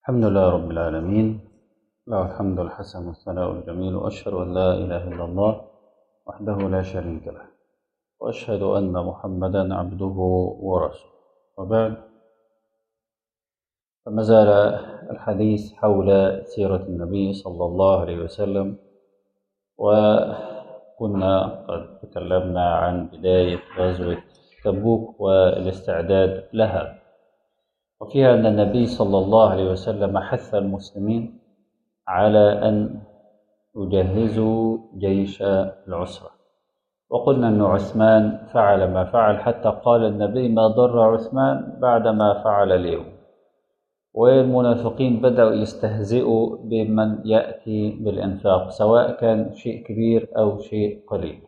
الحمد لله رب العالمين له الحمد الحسن والثناء الجميل وأشهد أن لا إله إلا الله وحده لا شريك له وأشهد أن محمدا عبده ورسوله وبعد فما زال الحديث حول سيرة النبي صلى الله عليه وسلم وكنا قد تكلمنا عن بداية غزوة تبوك والاستعداد لها وفيها أن النبي صلى الله عليه وسلم حث المسلمين على أن يجهزوا جيش العسرة وقلنا أن عثمان فعل ما فعل حتى قال النبي ما ضر عثمان بعد ما فعل اليوم والمنافقين بدأوا يستهزئوا بمن يأتي بالإنفاق سواء كان شيء كبير أو شيء قليل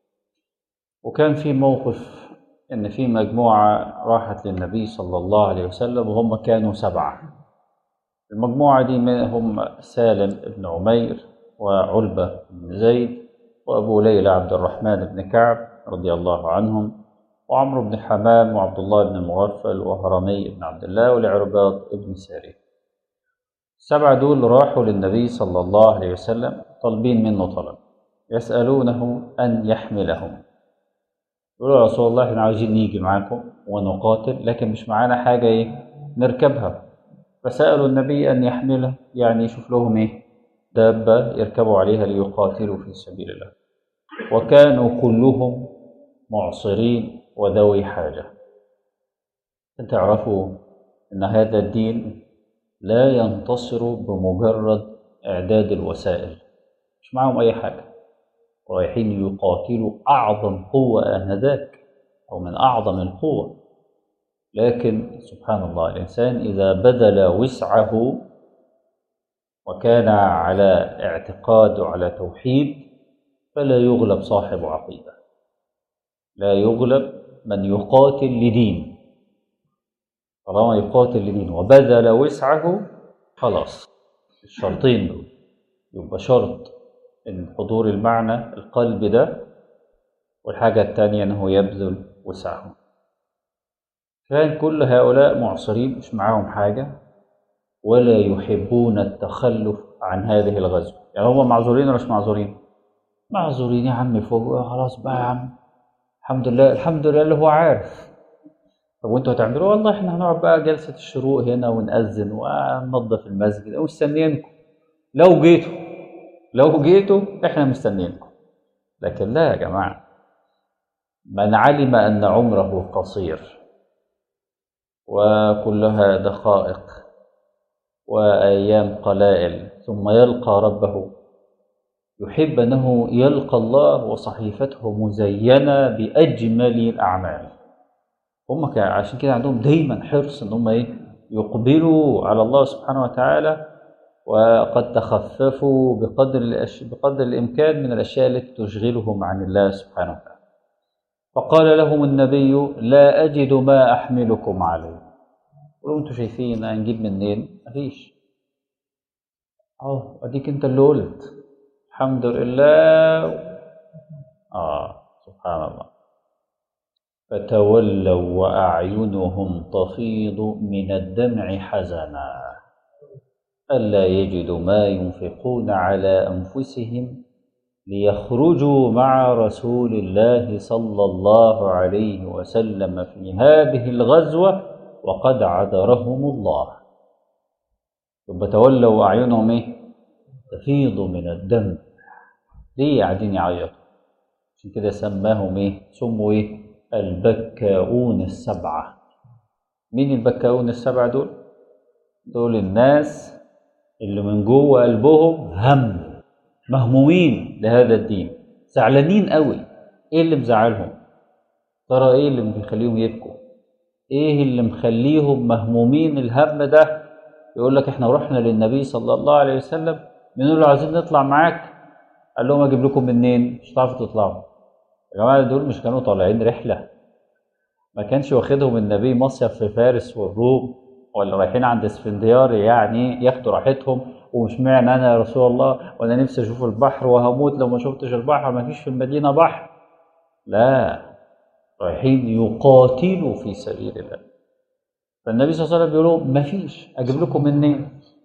وكان في موقف إن في مجموعة راحت للنبي صلى الله عليه وسلم وهم كانوا سبعة المجموعة دي منهم سالم بن عمير وعلبة بن زيد وأبو ليلى عبد الرحمن بن كعب رضي الله عنهم وعمرو بن حمام وعبد الله بن المغفل وهرمي بن عبد الله والعرباط بن ساري السبعة دول راحوا للنبي صلى الله عليه وسلم طالبين منه طلب يسألونه أن يحملهم يقولوا يا رسول الله احنا عاوزين نيجي معاكم ونقاتل لكن مش معانا حاجة ايه نركبها فسألوا النبي أن يحمله يعني يشوف لهم ايه دابة يركبوا عليها ليقاتلوا في سبيل الله وكانوا كلهم معصرين وذوي حاجة تعرفوا أن هذا الدين لا ينتصر بمجرد إعداد الوسائل مش معهم أي حاجة رايحين يقاتلوا أعظم قوة آنذاك أو من أعظم القوة لكن سبحان الله الإنسان إذا بذل وسعه وكان على اعتقاد وعلى توحيد فلا يغلب صاحب عقيدة لا يغلب من يقاتل لدين طالما يقاتل لدين وبذل وسعه خلاص الشرطين دول يبقى شرط ان حضور المعنى القلب ده والحاجة التانية انه يبذل وسعه كان كل هؤلاء معصرين مش معاهم حاجة ولا يحبون التخلف عن هذه الغزوة يعني هم معذورين ولا مش معذورين معذورين يا عم فوق خلاص بقى يا عم الحمد لله الحمد لله اللي هو عارف طب وانتوا هتعملوا والله احنا هنقعد بقى جلسة الشروق هنا ونأذن وننظف المسجد ومستنيينكم لو جيتوا لو جيتوا احنا مستنيينكم لكن لا يا جماعة من علم أن عمره قصير وكلها دقائق وأيام قلائل ثم يلقى ربه يحب أنه يلقى الله وصحيفته مزينة بأجمل الأعمال هم كان عشان كده عندهم دايما حرص ان هم ايه يقبلوا على الله سبحانه وتعالى وقد تخففوا بقدر الأش... بقدر الامكان من الاشياء التي تشغلهم عن الله سبحانه وتعالى فقال لهم النبي لا اجد ما احملكم عليه قالوا انتوا شايفين هنجيب منين مفيش اهو اديك انت اللي قلت الحمد لله اه سبحان الله فتولوا وأعينهم تفيض من الدمع حزنا ألا يجدوا ما ينفقون على أنفسهم ليخرجوا مع رسول الله صلى الله عليه وسلم في هذه الغزوة وقد عذرهم الله ثم تولوا وأعينهم إيه؟ تفيض من الدم ليه قاعدين يعيطوا عشان كده سماهم إيه؟ سموا إيه؟ البكاؤون السبعة مين البكاؤون السبعة دول؟ دول الناس اللي من جوه قلبهم هم مهمومين لهذا الدين زعلانين قوي ايه اللي مزعلهم؟ ترى ايه اللي بيخليهم يبكوا؟ ايه اللي مخليهم مهمومين الهم ده؟ يقول لك احنا رحنا للنبي صلى الله عليه وسلم بنقول له عايزين نطلع معاك قال لهم اجيب لكم منين؟ مش هتعرفوا تطلعوا يا جماعة دول مش كانوا طالعين رحلة ما كانش واخدهم النبي مصيف في فارس والروم ولا رايحين عند اسفنديار يعني ياخدوا راحتهم ومش معنى انا يا رسول الله وانا نفسي اشوف البحر وهموت لو ما شفتش البحر ما فيش في المدينة بحر لا رايحين يقاتلوا في سبيل الله فالنبي صلى الله عليه وسلم بيقول لهم ما فيش اجيب لكم منين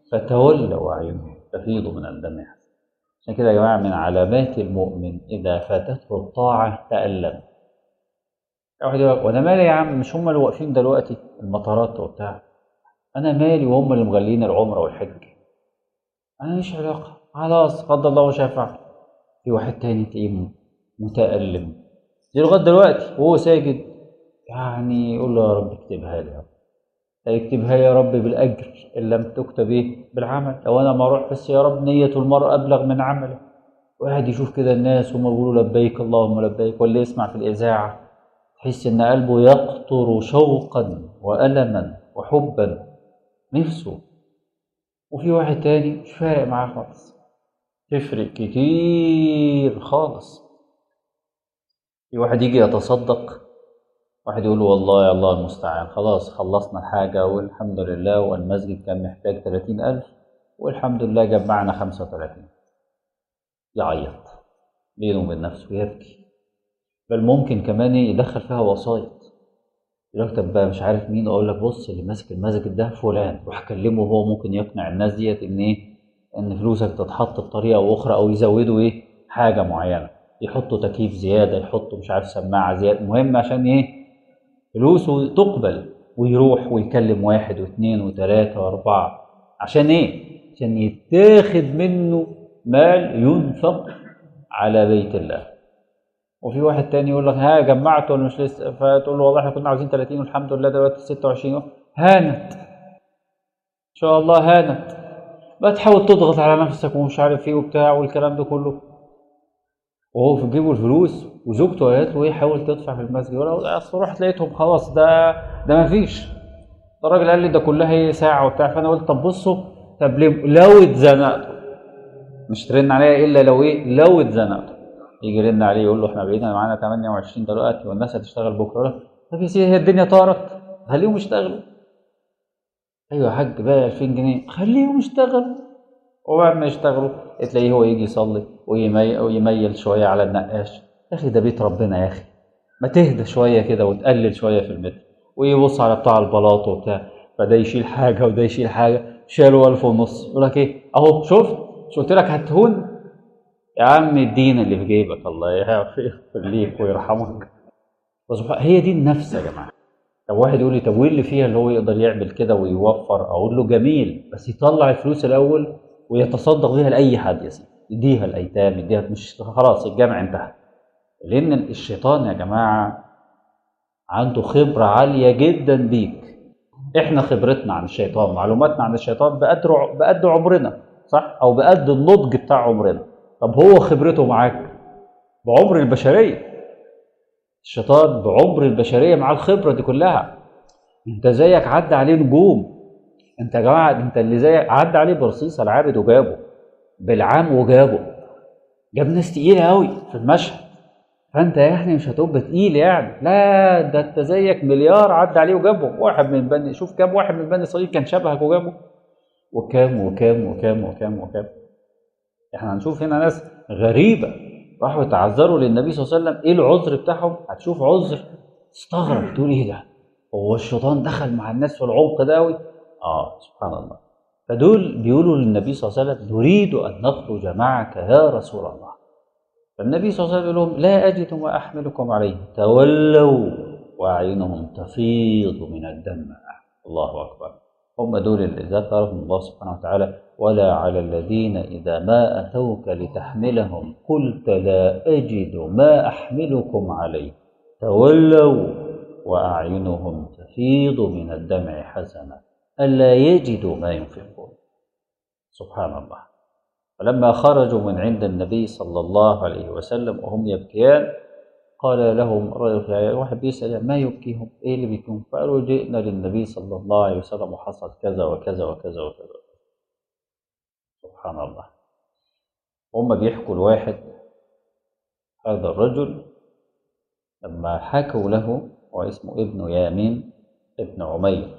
فتولوا أعينهم تفيض من الدمع عشان كده يا جماعة من علامات المؤمن إذا فاتته الطاعة تألم واحد يقول وانا مالي يا عم مش هم اللي واقفين دلوقتي المطارات وبتاع انا مالي وهم اللي مغلين العمره والحج انا مش علاقه خلاص قدر الله وشافع في واحد تاني تلاقيه متألم دي لغايه دلوقتي وهو ساجد يعني يقول له يا رب اكتبها لي يا رب اكتبها لي يا رب بالاجر ان لم تكتب ايه بالعمل لو انا ما اروح بس يا رب نيه المرء ابلغ من عمله وقاعد يشوف كده الناس وهم بيقولوا لبيك اللهم لبيك واللي يسمع في الاذاعه تحس ان قلبه يقطر شوقا والما وحبا نفسه وفي واحد تاني مش فارق معاه خالص تفرق كتير خالص في واحد يجي يتصدق واحد يقول له والله يا الله المستعان خلاص خلصنا الحاجة والحمد لله والمسجد كان محتاج 30 ألف والحمد لله جمعنا 35 يعيط بينه وبين نفسه يبكي بل ممكن كمان يدخل فيها وسايط يقول لك طب مش عارف مين اقول لك بص اللي ماسك المسجد ده فلان روح كلمه وهو ممكن يقنع الناس ديت ان ايه ان فلوسك تتحط بطريقه اخرى او يزودوا ايه حاجه معينه يحطوا تكييف زياده يحطوا مش عارف سماعه زياده المهم عشان ايه فلوسه تقبل ويروح ويكلم واحد واثنين وثلاثه واربعه عشان ايه؟ عشان يتاخد منه مال ينفق على بيت الله وفي واحد تاني يقول لك ها جمعت ولا مش لسه فتقول له والله احنا كنا عاوزين 30 والحمد لله دلوقتي 26 هانت ان شاء الله هانت بقى تحاول تضغط على نفسك ومش عارف ايه وبتاع والكلام ده كله وهو في جيبه الفلوس وزوجته قالت له ايه حاول تدفع في المسجد ولا اصل رحت لقيتهم خلاص ده ده مفيش ده الراجل قال لي ده كلها هي ساعه وبتاع فانا قلت طب بصوا طب لو اتزنقتوا مش ترن عليا الا لو ايه لو اتزنقتوا يجي يرن عليه يقول له احنا بقينا معانا 28 دلوقتي والناس هتشتغل بكره لا طب يا سيدي هي الدنيا طارت خليهم يشتغلوا ايوه يا حاج بقى 2000 جنيه خليهم يشتغلوا وبعد ما يشتغلوا تلاقيه هو يجي يصلي ويمي... ويميل شويه على النقاش يا اخي ده بيت ربنا يا اخي ما تهدى شويه كده وتقلل شويه في المتر ويبص على بتاع البلاط وبتاع فده يشيل حاجه وده يشيل حاجه شالوا ألف ونص يقول لك ايه اهو شفت مش قلت لك هتهون يا عم الدين اللي في جيبك الله يغفر ليك ويرحمك هي دي النفس يا جماعه طب واحد يقول لي طب وايه اللي فيها اللي هو يقدر يعمل كده ويوفر اقول له جميل بس يطلع الفلوس الاول ويتصدق بيها لاي حد يا سيدي يديها الايتام يديها مش خلاص الجامع انتهى لان الشيطان يا جماعه عنده خبره عاليه جدا بيك احنا خبرتنا عن الشيطان معلوماتنا عن الشيطان بقد بقد عمرنا صح او بقد النضج بتاع عمرنا طب هو خبرته معاك بعمر البشريه الشيطان بعمر البشريه مع الخبره دي كلها انت زيك عدى عليه نجوم انت يا جماعه انت اللي زيك عدى عليه برصيص العابد وجابه بالعام وجابه جاب ناس تقيله قوي في المشهد فانت يعني مش هتبقى تقيل يعني لا ده انت زيك مليار عدى عليه وجابه واحد من بني شوف كام واحد من بني اسرائيل كان شبهك وجابه وكام وكام وكام وكام وكام احنا هنشوف هنا ناس غريبه راحوا يتعذروا للنبي صلى الله عليه وسلم ايه العذر بتاعهم هتشوف عذر تستغرب تقول ايه ده هو الشيطان دخل مع الناس في العمق ده قوي اه سبحان الله فدول بيقولوا للنبي صلى الله عليه وسلم نريد ان نخرج معك يا رسول الله فالنبي صلى الله عليه وسلم يقول لهم لا اجد ما احملكم عليه تولوا واعينهم تفيض من الدم الله اكبر هم دول اللي ذكرهم الله سبحانه وتعالى ولا على الذين إذا ما أتوك لتحملهم قلت لا أجد ما أحملكم عليه تولوا وأعينهم تفيض من الدمع حزنا ألا يجدوا ما ينفقون سبحان الله فلما خرجوا من عند النبي صلى الله عليه وسلم وهم يبكيان قال لهم واحد بيسأل ما يبكيهم ايه اللي بيكون فقالوا جئنا للنبي صلى الله عليه وسلم وحصل كذا وكذا وكذا وكذا سبحان الله هم بيحكوا الواحد هذا الرجل لما حكوا له واسمه ابن يامين ابن عمير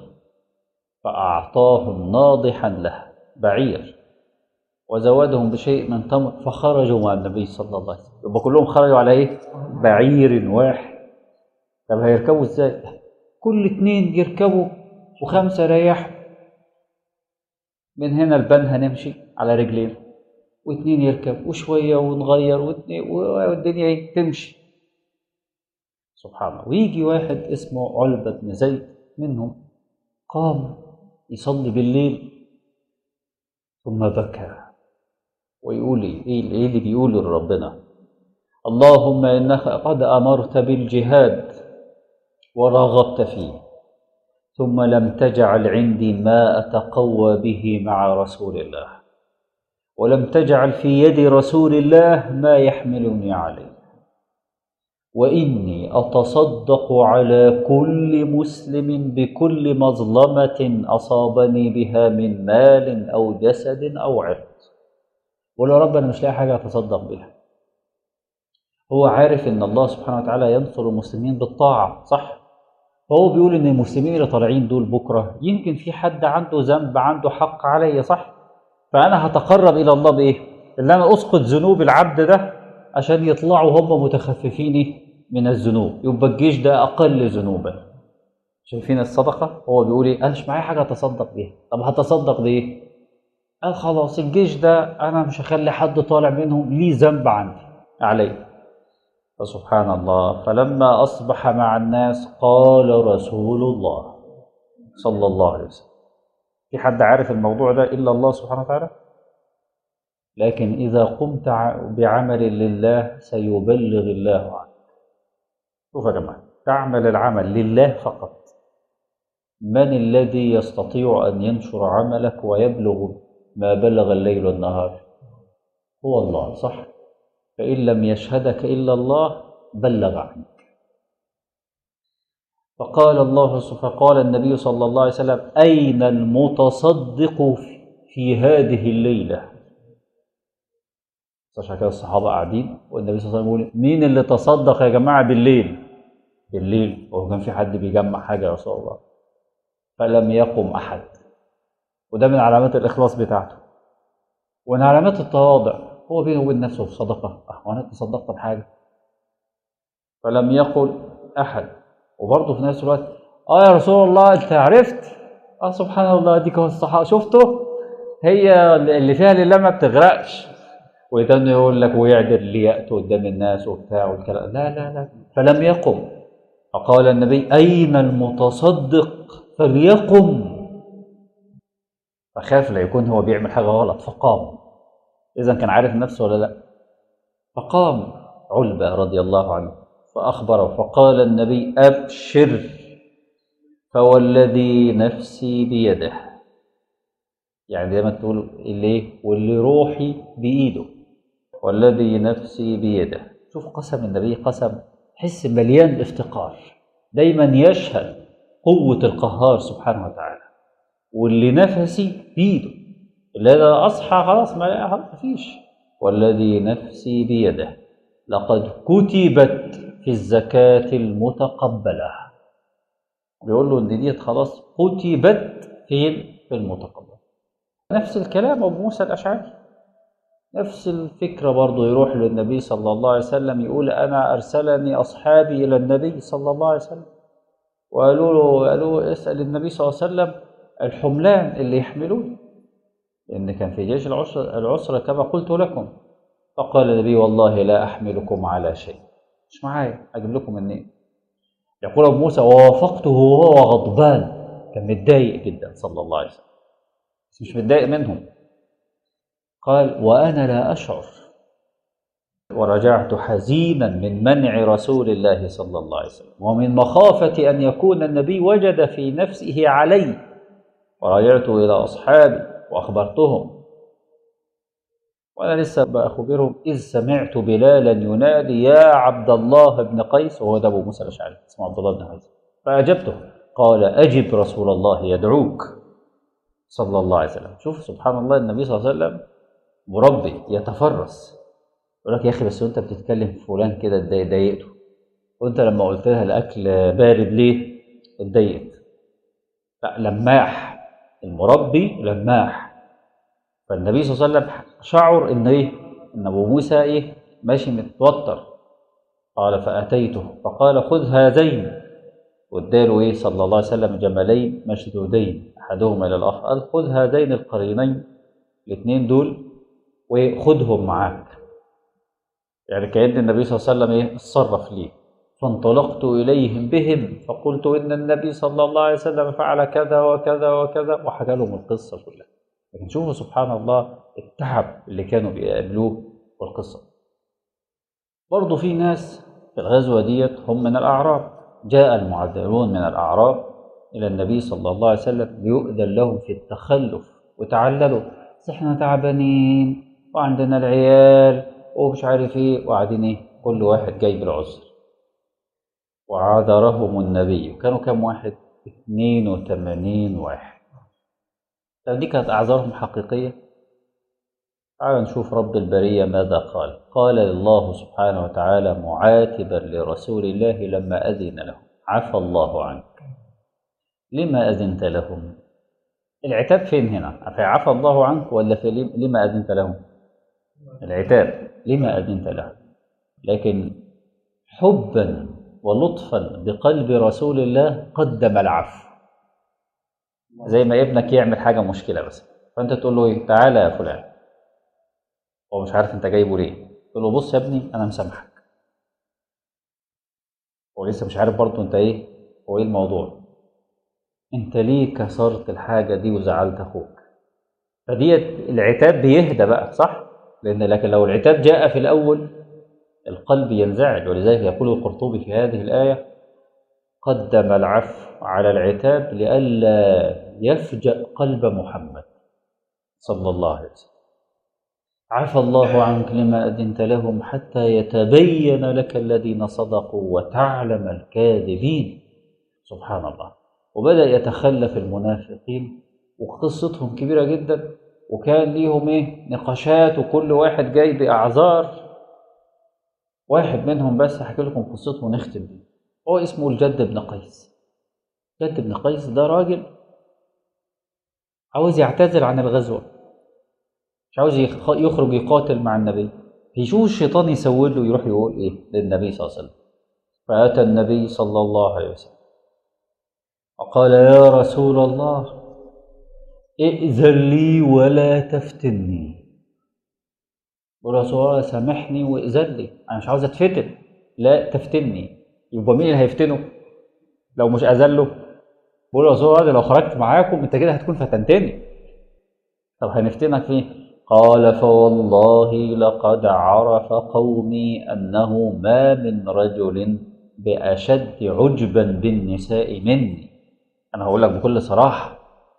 فأعطاهم ناضحا له بعير وزودهم بشيء من تمر فخرجوا مع النبي صلى الله عليه وسلم يبقى كلهم خرجوا على ايه؟ بعير واحد طب هيركبوا ازاي؟ كل اتنين يركبوا وخمسة ريحوا من هنا لبنها نمشي على رجلين واتنين يركب وشوية ونغير واتنين والدنيا ايه تمشي سبحان الله ويجي واحد اسمه علبة بن زيد منهم قام يصلي بالليل ثم بكى ويقول ايه ايه اللي بيقوله لربنا اللهم انك قد امرت بالجهاد ورغبت فيه ثم لم تجعل عندي ما اتقوى به مع رسول الله ولم تجعل في يد رسول الله ما يحملني عليه واني اتصدق على كل مسلم بكل مظلمه اصابني بها من مال او جسد او عرض ولا رب انا مش لاقي حاجه اتصدق بها هو عارف ان الله سبحانه وتعالى ينصر المسلمين بالطاعه صح فهو بيقول ان المسلمين اللي طالعين دول بكره يمكن في حد عنده ذنب عنده حق عليا صح فانا هتقرب الى الله بايه ان انا اسقط ذنوب العبد ده عشان يطلعوا هم متخففين من الذنوب يبقى الجيش ده اقل ذنوبا شايفين الصدقه هو بيقول ايه انا مش معايا حاجه اتصدق بيها طب هتصدق بايه قال خلاص الجيش ده انا مش هخلي حد طالع منهم ليه ذنب عندي عليه فسبحان الله فلما اصبح مع الناس قال رسول الله صلى الله عليه وسلم في حد عارف الموضوع ده الا الله سبحانه وتعالى لكن اذا قمت بعمل لله سيبلغ الله عنك شوف يا جماعه تعمل العمل لله فقط من الذي يستطيع ان ينشر عملك ويبلغ ما بلغ الليل والنهار هو الله صح فإن لم يشهدك إلا الله بلغ عنك فقال الله فقال النبي صلى الله عليه وسلم أين المتصدق في هذه الليلة عشان كده الصحابة قاعدين والنبي صلى الله عليه وسلم يقول مين اللي تصدق يا جماعة بالليل بالليل وهو كان في حد بيجمع حاجة يا رسول الله فلم يقم أحد وده من علامات الإخلاص بتاعته ومن علامات التواضع هو بينه وبين نفسه في صدقة أه وأنا تصدقت بحاجة فلم يقل أحد وبرضه في نفس الوقت آه يا رسول الله أنت عرفت آه سبحان الله ديك هو الصحابة شفته هي اللي فيها لله ما بتغرقش ويتم يقول لك ويعدل ليأت قدام الناس وبتاع والكلام لا لا لا فلم يقم فقال النبي أين المتصدق فليقم فخاف لا يكون هو بيعمل حاجة غلط فقام إذا كان عارف نفسه ولا لا فقام علبة رضي الله عنه فأخبره فقال النبي أبشر فوالذي نفسي بيده يعني زي ما تقول اللي واللي روحي بإيده والذي نفسي بيده شوف قسم النبي قسم حس مليان افتقار دايما يشهد قوة القهار سبحانه وتعالى واللي نفسي بيده اللي انا اصحى خلاص ما فيش والذي نفسي بيده لقد كتبت في الزكاة المتقبلة بيقول له ان ديت خلاص كتبت فين في المتقبل نفس الكلام ابو موسى الاشعري نفس الفكرة برضه يروح للنبي صلى الله عليه وسلم يقول أنا أرسلني أصحابي إلى النبي صلى الله عليه وسلم وقالوا له قالوا له اسأل النبي صلى الله عليه وسلم الحملان اللي يحملون لأن كان في جيش العسرة, العسرة كما قلت لكم فقال النبي والله لا أحملكم على شيء مش معايا أجيب لكم منين يقول أبو موسى ووافقته وهو غضبان كان متضايق جدا صلى الله عليه وسلم بس مش متضايق منهم قال وأنا لا أشعر ورجعت حزينا من منع رسول الله صلى الله عليه وسلم ومن مخافة أن يكون النبي وجد في نفسه علي ورجعت إلى أصحابي وأخبرتهم وأنا لسه بأخبرهم إذ سمعت بلالا ينادي يا عبد الله بن قيس وهو ده أبو موسى الأشعري اسمه عبد الله بن قيس فأجبته قال أجب رسول الله يدعوك صلى الله عليه وسلم شوف سبحان الله النبي صلى الله عليه وسلم مربي يتفرس يقول لك يا اخي بس وانت بتتكلم في فلان كده ضايقته وانت لما قلت لها الاكل بارد ليه اتضايقت لا لماح المربي لماح فالنبي صلى الله عليه وسلم شعر ان ايه ان ابو موسى ايه ماشي متوتر قال فاتيته فقال خذ هذين واداله ايه صلى الله عليه وسلم جملين مشدودين أحدهما إلى الآخر قال خذ هذين القرينين الاثنين دول وخذهم معاك يعني كأن النبي صلى الله عليه وسلم إيه اتصرف لي فانطلقت إليهم بهم فقلت إن النبي صلى الله عليه وسلم فعل كذا وكذا وكذا وحكى لهم القصة كلها لكن شوفوا سبحان الله التعب اللي كانوا بيقابلوه والقصة برضه في ناس في الغزوة ديت هم من الأعراب جاء المعذرون من الأعراب إلى النبي صلى الله عليه وسلم ليؤذن لهم في التخلف وتعللوا بس احنا تعبانين وعندنا العيال ومش عارف ايه وقاعدين ايه كل واحد جاي بالعذر وعذرهم النبي كانوا كم واحد 82 واحد طب دي كانت أعذارهم حقيقية تعال نشوف رب البرية ماذا قال قال الله سبحانه وتعالى معاتبا لرسول الله لما أذن له عفى الله عنك لما أذنت لهم العتاب فين هنا عفى الله عنك ولا في لما أذنت لهم العتاب لما أذنت لهم لكن حبا ولطفا بقلب رسول الله قدم العفو زي ما ابنك يعمل حاجة مشكلة بس فأنت تقول له إيه تعالى يا فلان هو مش عارف أنت جايبه ليه تقول له بص يا ابني أنا مسامحك هو لسه مش عارف برضه أنت إيه هو إيه الموضوع أنت ليه كسرت الحاجة دي وزعلت أخوك فديت العتاب بيهدى بقى صح لأن لكن لو العتاب جاء في الأول القلب ينزعج ولذلك يقول القرطبي في هذه الآية قدم العفو على العتاب لئلا يفجأ قلب محمد صلى الله عليه وسلم عفى الله عنك لما أذنت لهم حتى يتبين لك الذين صدقوا وتعلم الكاذبين سبحان الله وبدأ يتخلف المنافقين وقصتهم كبيرة جدا وكان ليهم ايه نقاشات وكل واحد جاي بأعذار واحد منهم بس هحكي لكم قصته ونختم بيه هو اسمه الجد بن قيس جد بن قيس ده راجل عاوز يعتذر عن الغزوة مش عاوز يخرج يقاتل مع النبي يشوف الشيطان يسول له يروح يقول ايه للنبي صلى الله عليه وسلم فأتى النبي صلى الله عليه وسلم وقال يا رسول الله ائذن لي ولا تفتني ورسول الله سامحني وائذن لي انا مش عاوز اتفتن لا تفتني يبقى مين اللي هيفتنه لو مش اذن له بقول له رسول الله لو خرجت معاكم انت كده هتكون فتنتني طب هنفتنك فين قال فوالله لقد عرف قومي انه ما من رجل باشد عجبا بالنساء مني انا هقول لك بكل صراحه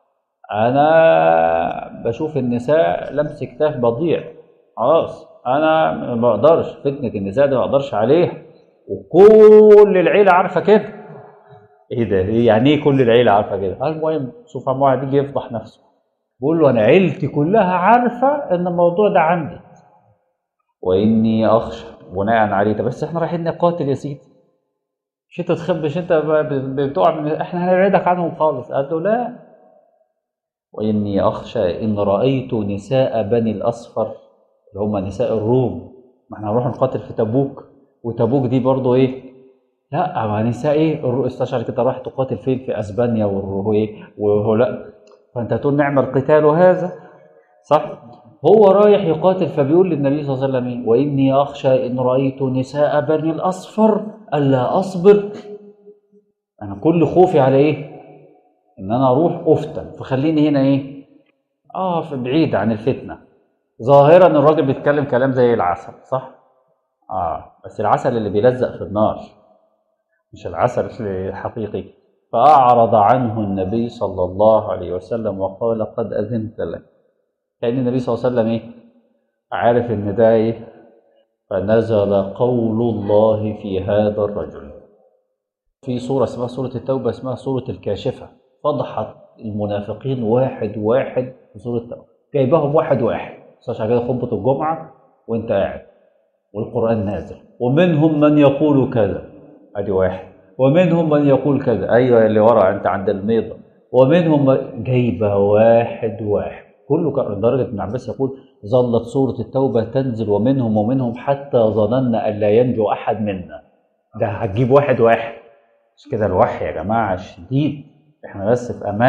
انا بشوف النساء لمس كتاف بضيع خلاص انا ما بقدرش فتنه النساء دي ما اقدرش عليها وكل العيله عارفه كده ايه ده إيه يعني ايه كل العيله عارفه كده المهم شوف عم واحد يجي يفضح نفسه بيقول له انا عيلتي كلها عارفه ان الموضوع ده عندي واني اخشى بناء عليه ده بس احنا رايحين نقاتل يا سيدي مش انت تخبش انت بتقع من احنا هنبعدك عنهم خالص قال له لا واني اخشى ان رايت نساء بني الاصفر اللي هم نساء الروم ما احنا هنروح نقاتل في تبوك وتبوك دي برضه ايه لا ما نساء ايه استشعر كده راح تقاتل فين في اسبانيا وايه وهو لا فانت تقول نعمل قتال هذا صح هو رايح يقاتل فبيقول للنبي صلى الله عليه وسلم ايه واني اخشى ان رايت نساء بني الاصفر الا اصبر انا كل خوفي على ايه ان انا اروح افتن فخليني هنا ايه اه في بعيد عن الفتنه ظاهرا الراجل بيتكلم كلام زي العسل صح اه بس العسل اللي بيلزق في النار مش العسل الحقيقي فأعرض عنه النبي صلى الله عليه وسلم وقال قد أذنت لك كأن النبي صلى الله عليه وسلم إيه عارف إن ده إيه فنزل قول الله في هذا الرجل في سورة اسمها سورة التوبة اسمها سورة الكاشفة فضحت المنافقين واحد واحد في سورة التوبة جايبهم واحد واحد عشان كده خطبة الجمعة وأنت قاعد والقرآن نازل ومنهم من يقول كذا ادي واحد ومنهم من يقول كذا ايوه اللي ورا انت عند الميضه ومنهم من جايبه واحد واحد كله كان لدرجه ابن عباس يقول ظلت سوره التوبه تنزل ومنهم ومنهم حتى ظننا ان لا ينجو احد منا ده هتجيب واحد واحد مش كده الوحي يا جماعه شديد احنا بس في امان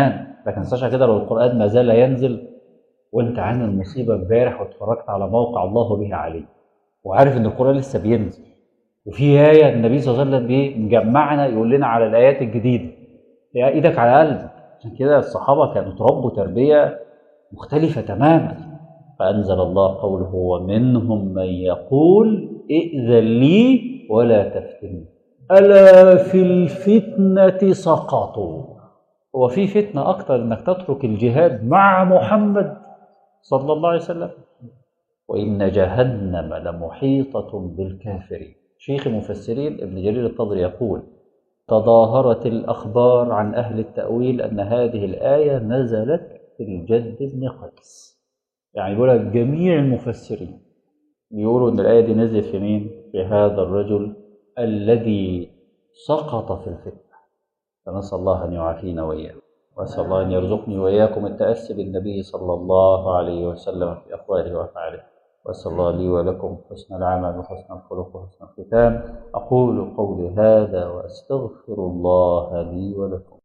لكن عشان كده لو القرآن ما زال ينزل وانت عن المصيبة امبارح واتفرجت على موقع الله به عليه وعارف ان القرآن لسه بينزل وفي آية النبي صلى الله عليه وسلم ايه مجمعنا يقول لنا على الآيات الجديدة يا ايدك على قلبك عشان كده الصحابة كانوا تربوا تربية مختلفة تماما فأنزل الله قوله ومنهم من يقول ائذن لي ولا تفتني ألا في الفتنة سقطوا هو في فتنة أكتر إنك تترك الجهاد مع محمد صلى الله عليه وسلم وإن جهنم لمحيطة بالكافرين شيخ المفسرين ابن جرير الطبري يقول تظاهرت الأخبار عن أهل التأويل أن هذه الآية نزلت في الجد بن قيس يعني يقول لك جميع المفسرين يقولوا ان الايه دي نزلت في مين؟ في هذا الرجل الذي سقط في الفتنه فنسال الله ان يعافينا واياكم واسال الله ان يرزقني واياكم التاسي بالنبي صلى الله عليه وسلم في اقواله وافعاله واسال الله لي ولكم حسن العمل وحسن الخلق وحسن الختام اقول قولي هذا واستغفر الله لي ولكم